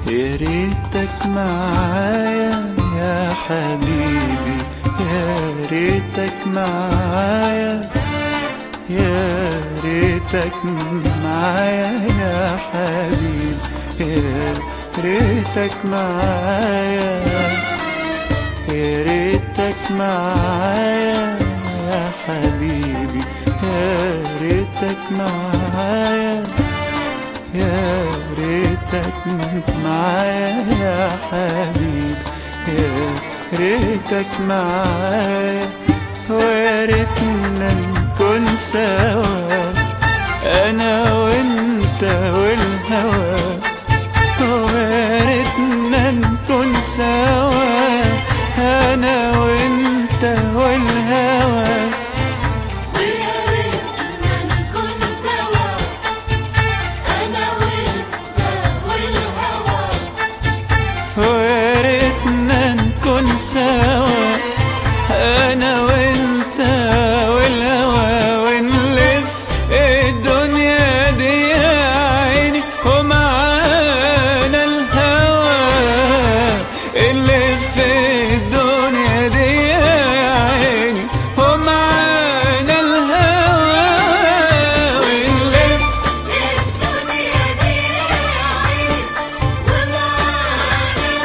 يا ريتك معايا يا حبيبي يا ريتك معايا يا ريتك معايا يا حبيبي يا ريتك معايا يا ريتك معايا يا حبيبي يا ريتك معايا يا ريتك معايا يا حبيبي يا ريتك معايا ويا ريتنا نكون سوا انا وانت والهوى ويا ريتنا نكون سوا انا وانت والهوى ويا ريتنا نكون سوا أنا وأنت والهوى ويا ريتنا نكون سوا انا وانت والهوى ونلف الدنيا دي يا عيني ومعانا الهوى نلف الدنيا دي يا عيني ومعانا الهوى ونلف الدنيا دي يا عيني ومعانا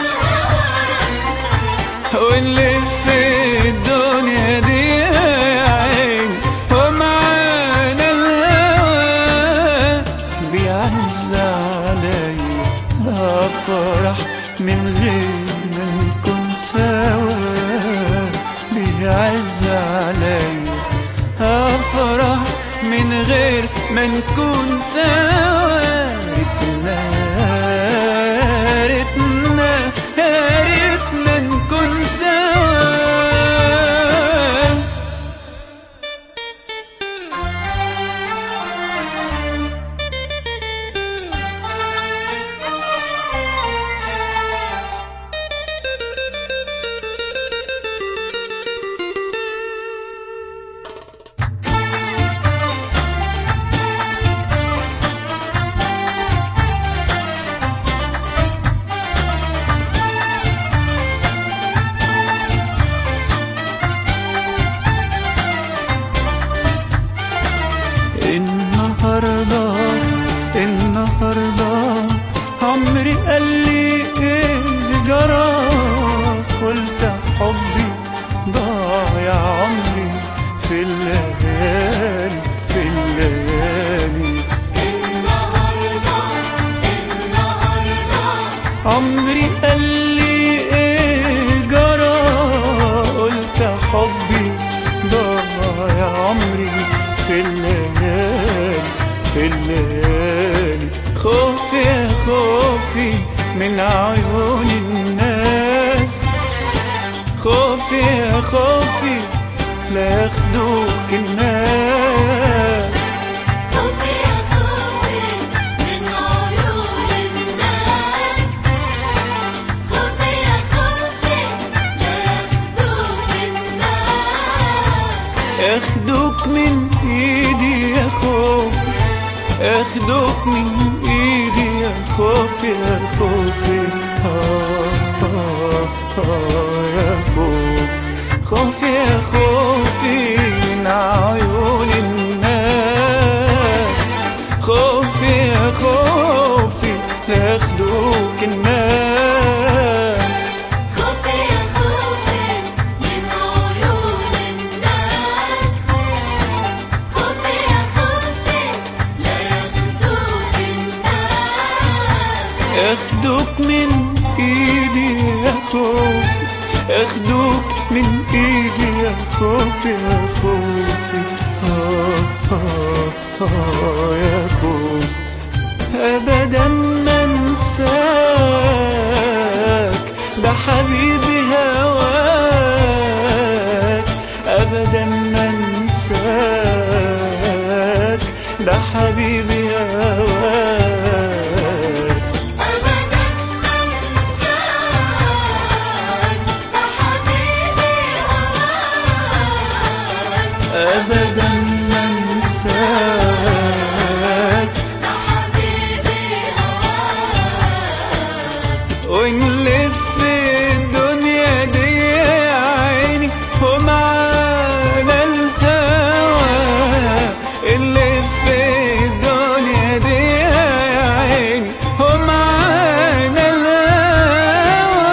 الهوى ونلف الدنيا دي يا عيني ومعانا الهوى بيعز عليا افرح من غير ما نكون سوا بيعز عليا افرح من غير ما نكون سوا ريتنا يا ريتنا يا ريتنا نكون سوا النهاردة النهاردة عمري قال لي ايه اللي جرى قلت حبي ضايع عمري في الليالي في الليالي النهاردة النهاردة عمري قال لي ايه جرى قلت حبي ضايع عمري في الليالي في الليالي خوفي يا خوفي من عيون الناس خوفي يا خوفي لا ياخدوك الناس خوفي يا خوفي من عيون الناس خوفي يا خوفي لا ياخدوك الناس اخدوك من ايدي يا خوفي اخدوك من ايدي يا خوفي يا خوفي آه آه آه يا خوفي خوفي يا خوفي من عيون الناس خوفي يا خوفي ياخدوك الناس خوفي يا خوفي من عيون الناس خوفي يا خوفي لا ياخدوك الناس اخدوك من ايدي يا خوفي اخدوك من ايدي يا خوفي يا خوفي آه آه آه يا خوفي ابدا ما انساك ده حبيبي هواك ابدا ما انساك ده حبيبي هواك أبدا ما انساك ده حبيبي هواك ابدا ما انساك ده حبيبي هواك ونلف الدنيا دي يا عيني ومعانا الهوى نلف الدنيا دي يا عيني ومعانا الهوى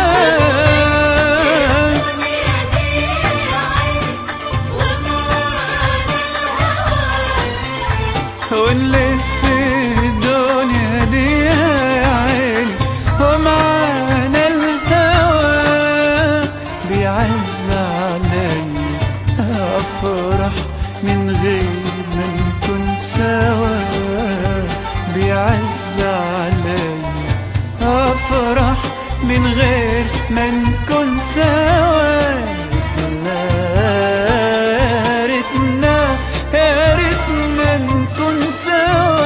الدنيا دي يا عيني ومعانا الهوى ونلف الدنيا دي يا عيني ومعانا الهوى بيعز علي افرح من غير ما نكون سوا بيعز علي افرح من غير ما نكون سوا يا ريتنا يا ريتنا نكون سوا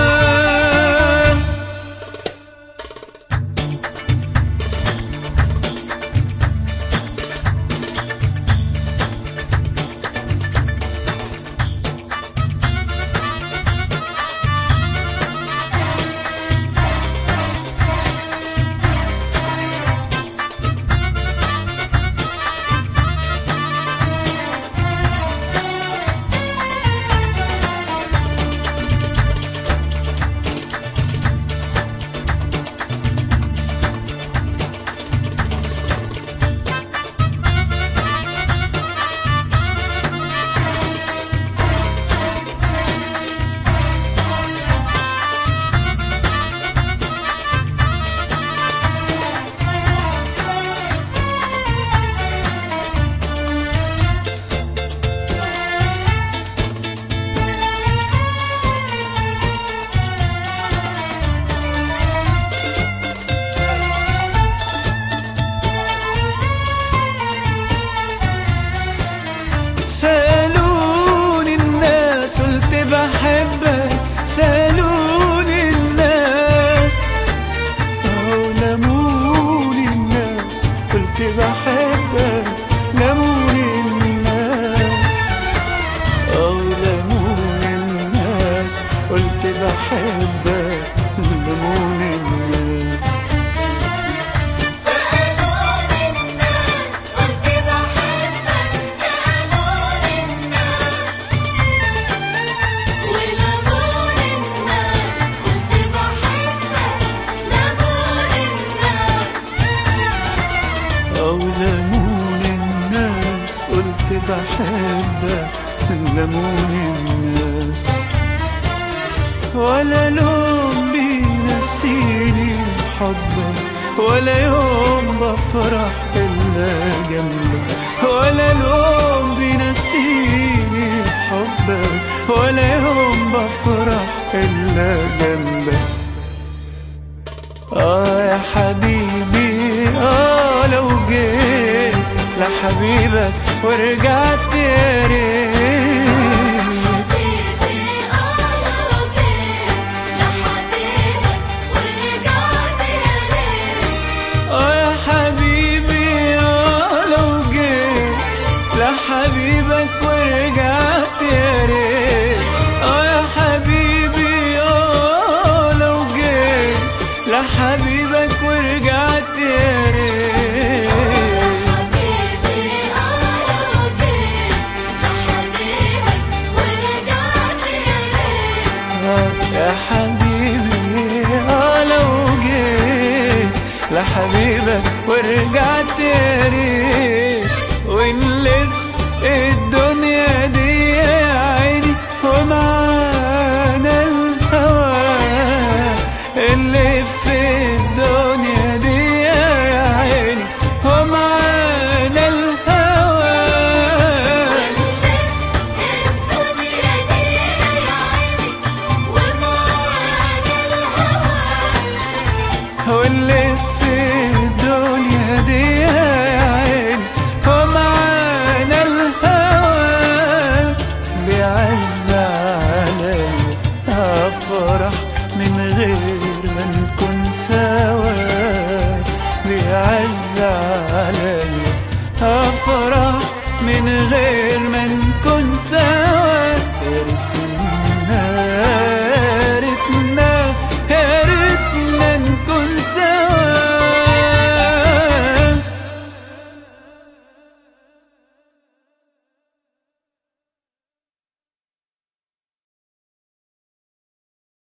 سألوني الناس قلت بحبك سألوني الناس أو لموني الناس قلت بحبك لموني الناس أو لموني الناس قلت بحبك لموني الناس سألوني الناس قلت بحبك سألوني الناس ولموني الناس قلت بحبك لموني الناس أو لمون الناس قلت بحبك لمون الناس ولا لون بينسيني حبك ولا يوم بفرح إلا جنبك ولا لون بينسيني حبك ولا يوم بفرح إلا جنبك آه يا حبيبي آه لو جيت لحبيبك ورجعت يا ريت حبيبي آه لو جيت لحبيبك ورجعت يا ريت آه يا حبيبي آه لو جيت لحبيبك ورجعت يا ريت آه يا حبيبي آه لو جيت لحبيبك ورجعت يا ريت حبيبي آه لو جيت لحبيبك ورجعت يا ريت يا حبيبي آه لو جيت لحبيبك ورجعت يا ريت ونلف الدنيا دي يا عيني ومعانا الهوى نلف الدنيا دي يا عيني ومعانا الهوى الدنيا دي يا عيني ومعانا الهوى واللي